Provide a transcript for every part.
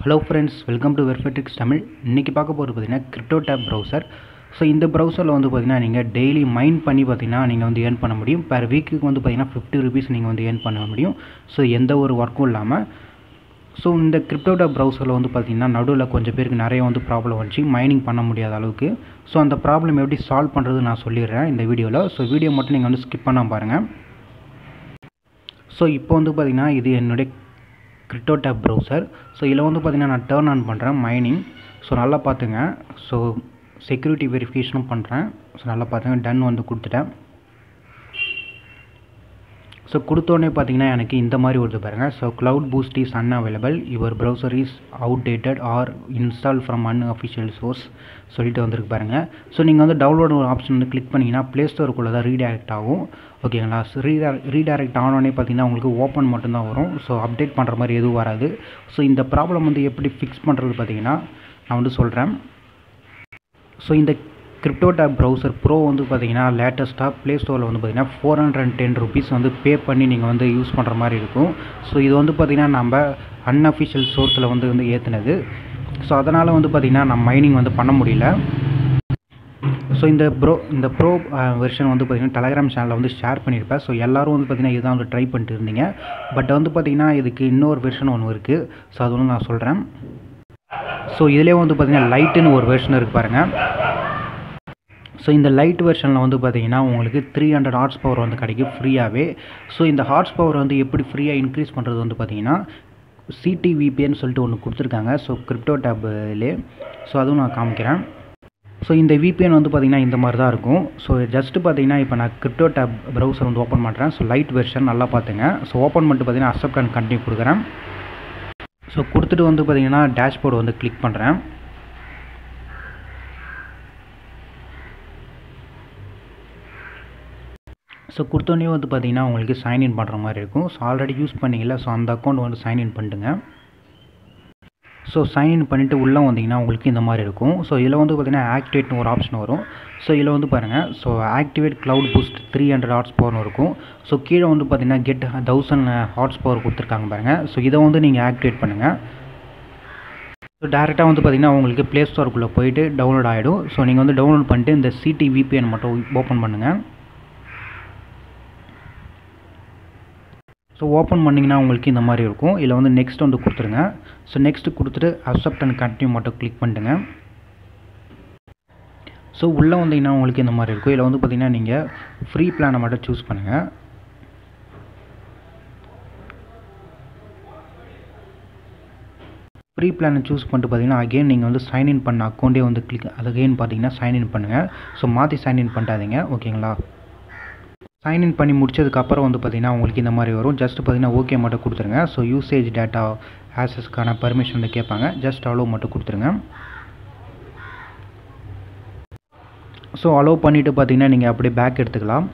hello friends welcome to வெர்ஃபெட்ரிக்ஸ் தமிழ் இன்றைக்கி பார்க்க போகிறது பார்த்தீங்கன்னா கிரிப்டோ டேப் ப்ரௌசர் ஸோ இந்த ப்ரௌசரில் வந்து பார்த்தீங்கன்னா நீங்கள் டெய்லி மைண்ட் பண்ணி பார்த்தீங்கன்னா நீங்கள் வந்து ஏர்ன் பண்ண முடியும் per வீக்குக்கு வந்து பார்த்தீங்கன்னா ஃபிஃப்டி ருபீஸ் நீங்கள் வந்து ஏர்ன் பண்ண முடியும் ஸோ எந்த ஒரு ஒர்க்கும் இல்லாமல் ஸோ இந்த கிரிப்டோ டேப் ப்ரௌசரில் வந்து பார்த்தீங்கன்னா நடுவில் கொஞ்சம் பேருக்கு நிறைய வந்து ப்ராப்ளம் வந்துச்சு மைனிங் பண்ண முடியாத அளவுக்கு ஸோ அந்த ப்ராப்ளம் எப்படி சால்வ் பண்ணுறது நான் சொல்லிடுறேன் இந்த வீடியோவில் ஸோ வீடியோ மட்டும் நீங்கள் வந்து ஸ்கிப் பண்ணாம பாருங்கள் ஸோ இப்போ வந்து பார்த்தீங்கன்னா இது என்னுடைய கிரிப்டோ டேப் ப்ரௌசர் ஸோ இதில் வந்து பார்த்தீங்கன்னா நான் டேர்ன் ஆன் பண்ணுறேன் மைனிங் ஸோ நல்லா பார்த்துங்க ஸோ செக்யூரிட்டி வெரிஃபிகேஷனும் பண்ணுறேன் ஸோ நல்லா பார்த்துங்க டன் வந்து கொடுத்துட்டேன் ஸோ கொடுத்தோடனே பார்த்தீங்கன்னா எனக்கு இந்த மாதிரி வருது பாருங்கள் so cloud boost is unavailable your browser is outdated or install from unofficial source சொல்லிட்டு வந்திருக்கு பாருங்கள் ஸோ நீங்கள் வந்து டவுன்லோட் ஒரு ஆப்ஷன் வந்து கிளிக் பண்ணிங்கன்னா ப்ளே ஸ்டோருக்குள்ளே தான் ரீடைரக்ட் ஆகும் ஓகேங்களா ஸோ ரீடா ரீடைரக்ட் ஆனோடனே பார்த்தீங்கன்னா உங்களுக்கு ஓப்பன் மட்டும்தான் வரும் ஸோ அப்டேட் பண்ணுற மாதிரி எதுவும் வராது ஸோ இந்த ப்ராப்ளம் வந்து எப்படி ஃபிக்ஸ் பண்ணுறது பார்த்தீங்கன்னா நான் வந்து சொல்கிறேன் ஸோ இந்த கிரிப்டோ டேப் ப்ரௌசர் ப்ரோ வந்து பார்த்தீங்கன்னா லேட்டஸ்ட்டாக ப்ளே ஸ்டோரில் வந்து பார்த்தீங்கன்னா four hundred and ten rupees வந்து பே பண்ணி நீங்கள் வந்து யூஸ் பண்ணுற மாதிரி இருக்கும் ஸோ இது வந்து பார்த்தீங்கன்னா நம்ம அன்அஃபிஷியல் சோர்ஸில் வந்து வந்து ஏற்றுனது ஸோ அதனால் வந்து பார்த்தீங்கன்னா நம்ம மைனிங் வந்து பண்ண முடியல ஸோ இந்த ப்ரோ இந்த ப்ரோ வெர்ஷன் வந்து பார்த்திங்கன்னா டெலகிராம் சேனலில் வந்து ஷேர் பண்ணியிருப்பேன் ஸோ எல்லோரும் வந்து பார்த்திங்கன்னா இதுதான் வந்து ட்ரை பண்ணிட்டு இருந்தீங்க பட் வந்து பார்த்திங்கன்னா இதுக்கு இன்னொரு வெர்ஷன் ஒன்று இருக்குது ஸோ அது வந்து நான் சொல்கிறேன் ஸோ இதிலே வந்து பார்த்திங்கன்னா லைட்டுன்னு ஒரு வெர்ஷன் இருக்குது பாருங்கள் ஸோ இந்த லைட் வெர்ஷனில் வந்து பார்த்தீங்கன்னா உங்களுக்கு த்ரீ ஹண்ட்ரட் ஹார்ஸ் பவர் வந்து கிடைக்கும் ஃப்ரீயாகவே ஸோ இந்த ஹார்ஸ் பவர் வந்து எப்படி ஃப்ரீயாக இன்க்ரீஸ் பண்ணுறது வந்து பார்த்தீங்கன்னா சிடிவிபின்னு சொல்லிட்டு ஒன்று கொடுத்துருக்காங்க ஸோ கிரிப்டோ டேப்லே ஸோ அதுவும் நான் காமிக்கிறேன் ஸோ இந்த விபிஎன் வந்து பார்த்திங்கன்னா இந்த மாதிரி தான் இருக்கும் ஸோ ஜஸ்ட்டு பார்த்தீங்கன்னா இப்போ நான் கிரிப்டோ டேப் ப்ரௌசர் வந்து ஓப்பன் பண்ணுறேன் ஸோ லைட் வெர்ஷன் நல்லா பார்த்துங்க ஸோ ஓப்பன் பண்ணிட்டு பார்த்தீங்கன்னா அக்செப்ட் அண்ட் கண்டினியூ கொடுக்குறேன் ஸோ கொடுத்துட்டு வந்து பார்த்தீங்கன்னா டேஷ்போர்டு வந்து கிளிக் பண்ணுறேன் ஸோ கொடுத்தோன்னே வந்து பார்த்தீங்கன்னா உங்களுக்கு சைன்இன் பண்ணுற மாதிரி இருக்கும் ஸோ ஆல்ரெடி யூஸ் பண்ணிங்கல்ல ஸோ அந்த அக்கௌண்ட் வந்து சைன்இன் பண்ணிட்டுங்க ஸோ சைன்இன் பண்ணிவிட்டு உள்ளே வந்தீங்கன்னா உங்களுக்கு இந்த மாதிரி இருக்கும் ஸோ இதில் வந்து பார்த்தீங்கன்னா ஆக்டிவேட்னு ஒரு ஆப்ஷன் வரும் ஸோ இதில் வந்து பாருங்கள் so activate cloud boost three hundred horse பவர்னு இருக்கும் ஸோ கீழே வந்து பார்த்தீங்கன்னா கெட் தௌசண்ட் ஹார்ஸ் பவர் கொடுத்துருக்காங்க பாருங்கள் ஸோ இதை வந்து நீங்கள் ஆக்டிவேட் பண்ணுங்கள் ஸோ டேரெக்டாக வந்து பார்த்தீங்கன்னா உங்களுக்கு ப்ளே ஸ்டோருக்குள்ளே போயிட்டு டவுன்லோட் ஆகிடும் ஸோ நீங்கள் வந்து டவுன்லோட் பண்ணிட்டு இந்த சிடி விபிஎன் மட்டும் ஓப்பன் பண்ணுங்கள் ஸோ ஓப்பன் பண்ணிங்கன்னா உங்களுக்கு இந்த மாதிரி இருக்கும் இதில் வந்து நெக்ஸ்ட் வந்து கொடுத்துருங்க ஸோ நெக்ஸ்ட் கொடுத்துட்டு அக்செப்ட் அண்ட் கண்டினியூ மட்டும் கிளிக் பண்ணிட்டுங்க ஸோ உள்ளே வந்தீங்கன்னா உங்களுக்கு இந்த மாதிரி இருக்கும் இதில் வந்து பார்த்திங்கன்னா நீங்கள் ஃப்ரீ பிளானை மட்டும் சூஸ் பண்ணுங்கள் ஃப்ரீ பிளானை சூஸ் பண்ணிட்டு பார்த்தீங்கன்னா அகெயின் நீங்கள் வந்து சைன்இன் பண்ண அக்கௌண்ட்டே வந்து கிளிக் அது அகெயின் பார்த்தீங்கன்னா சைன்இன் பண்ணுங்கள் ஸோ மாற்றி சைன்இன் பண்ணிட்டாதீங்க ஓகேங்களா சைன்இன் பண்ணி முடிச்சதுக்கப்புறம் வந்து பார்த்திங்கன்னா உங்களுக்கு இந்த மாதிரி வரும் ஜஸ்ட் பார்த்திங்கன்னா ஓகே மட்டும் கொடுத்துருங்க ஸோ யூசேஜ் டேட்டா ஆக்சஸ்க்கான பர்மிஷன் வந்து கேட்பாங்க ஜஸ்ட் அலோவ் மட்டும் கொடுத்துருங்க ஸோ அலோவ் பண்ணிவிட்டு பார்த்தீங்கன்னா நீங்கள் அப்படியே பேக் எடுத்துக்கலாம்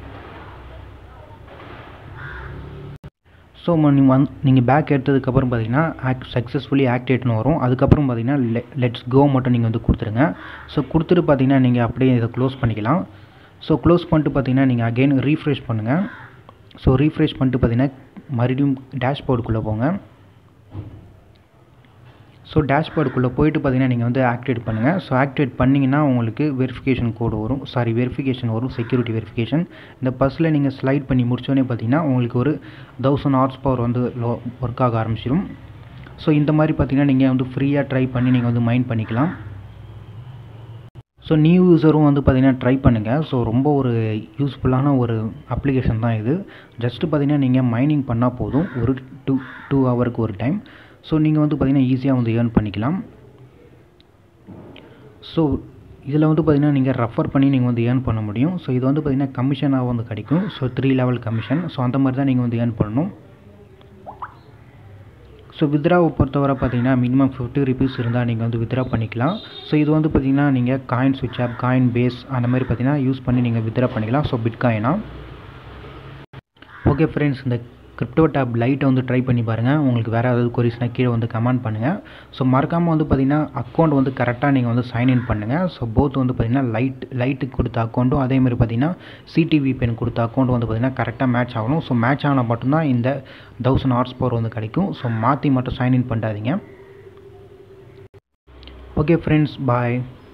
ஸோ நீங்கள் வந் நீங்கள் பேக் எடுத்ததுக்கப்புறம் பார்த்தீங்கன்னா ஆக்ட் சக்ஸஸ்ஃபுல்லி ஆக்டிவேட்னு வரும் அதுக்கப்புறம் பார்த்தீங்கன்னா லெ லெட்ஸ் கோ மட்டும் நீங்கள் வந்து கொடுத்துருங்க ஸோ கொடுத்துட்டு பார்த்தீங்கன்னா நீங்கள் அப்படியே இதை க்ளோஸ் பண்ணிக்கலாம் ஸோ க்ளோஸ் பண்ணிட்டு பார்த்தீங்கன்னா நீங்கள் அகெயின் ரீஃப்ரெஷ் பண்ணுங்கள் ஸோ ரீஃப்ரெஷ் பண்ணிட்டு பார்த்தீங்கன்னா மறுபடியும் டேஷ்போர்டுக்குள்ளே போங்க ஸோ டேஷ்போர்டுக்குள்ளே போயிட்டு பார்த்தீங்கன்னா நீங்கள் வந்து ஆக்டிவேட் பண்ணுங்கள் ஸோ ஆக்டிவேட் பண்ணிங்கன்னா உங்களுக்கு வெரிஃபிகேஷன் கோடு வரும் சாரி வெரிஃபிகேஷன் வரும் செக்யூரிட்டி வெரிஃபிகேஷன் இந்த பஸ்ஸில் நீங்கள் ஸ்லைட் பண்ணி முடிச்சோடனே பார்த்தீங்கன்னா உங்களுக்கு ஒரு தௌசண்ட் ஹார்ஸ் பவர் வந்து லோ ஒர்க் ஆக ஆரம்பிச்சிடும் ஸோ இந்த மாதிரி பார்த்தீங்கன்னா நீங்கள் வந்து ஃப்ரீயாக ட்ரை பண்ணி நீங்கள் வந்து மைண்ட் பண்ணிக்கலாம் ஸோ நியூ யூஸரும் வந்து பார்த்திங்கன்னா ட்ரை பண்ணுங்கள் ஸோ ரொம்ப ஒரு யூஸ்ஃபுல்லான ஒரு அப்ளிகேஷன் தான் இது ஜஸ்ட்டு பார்த்திங்கன்னா நீங்கள் மைனிங் பண்ணால் போதும் ஒரு டூ டூ ஹவருக்கு ஒரு டைம் ஸோ நீங்கள் வந்து பார்த்திங்கன்னா ஈஸியாக வந்து ஏர்ன் பண்ணிக்கலாம் ஸோ இதில் வந்து பார்த்திங்கன்னா நீங்கள் ரெஃபர் பண்ணி நீங்கள் வந்து ஏர்ன் பண்ண முடியும் ஸோ இது வந்து பார்த்திங்கன்னா கமிஷனாக வந்து கிடைக்கும் so three level commission so அந்த மாதிரி தான் நீங்கள் வந்து ஏர்ன் பண்ணணும் ஸோ வித்ராவை பொறுத்தவரை பார்த்தீங்கன்னா மினிமம் ஃபிஃப்டி ருபீஸ் இருந்தால் நீங்கள் வந்து வித்ரா பண்ணிக்கலாம் ஸோ இது வந்து பார்த்திங்கன்னா நீங்கள் காயின் சுவிட்ச் ஆப் காயின் பேஸ் அந்த மாதிரி பார்த்தீங்கன்னா யூஸ் பண்ணி நீங்கள் வித்ரா பண்ணிக்கலாம் ஸோ பிட் காயினா ஓகே ஃப்ரெண்ட்ஸ் இந்த கிரிப்டோ டேப் லைட்டை வந்து ட்ரை பண்ணி பாருங்கள் உங்களுக்கு வேறு ஏதாவது கொரிஸ்னால் கீழே வந்து கமெண்ட் பண்ணுங்கள் ஸோ மறக்காமல் வந்து பார்த்திங்கன்னா அக்கௌண்ட் வந்து கரெக்டாக நீங்கள் வந்து சைன்இன் பண்ணுங்கள் ஸோ போத் வந்து பார்த்திங்கன்னா லைட் லைட்டுக்கு கொடுத்த அக்கௌண்ட்டும் அதேமாதிரி பார்த்திங்கன்னா சிடிவி பென் கொடுத்த அக்கௌண்ட் வந்து பார்த்திங்கன்னா கரெக்டாக மேட்ச் ஆகணும் ஸோ மேட்ச் ஆனால் மட்டும்தான் இந்த தௌசண்ட் ஹார்ஸ் பவர் வந்து கிடைக்கும் ஸோ மாற்றி மட்டும் சைன்இன் பண்ணாதீங்க ஓகே ஃப்ரெண்ட்ஸ் பாய்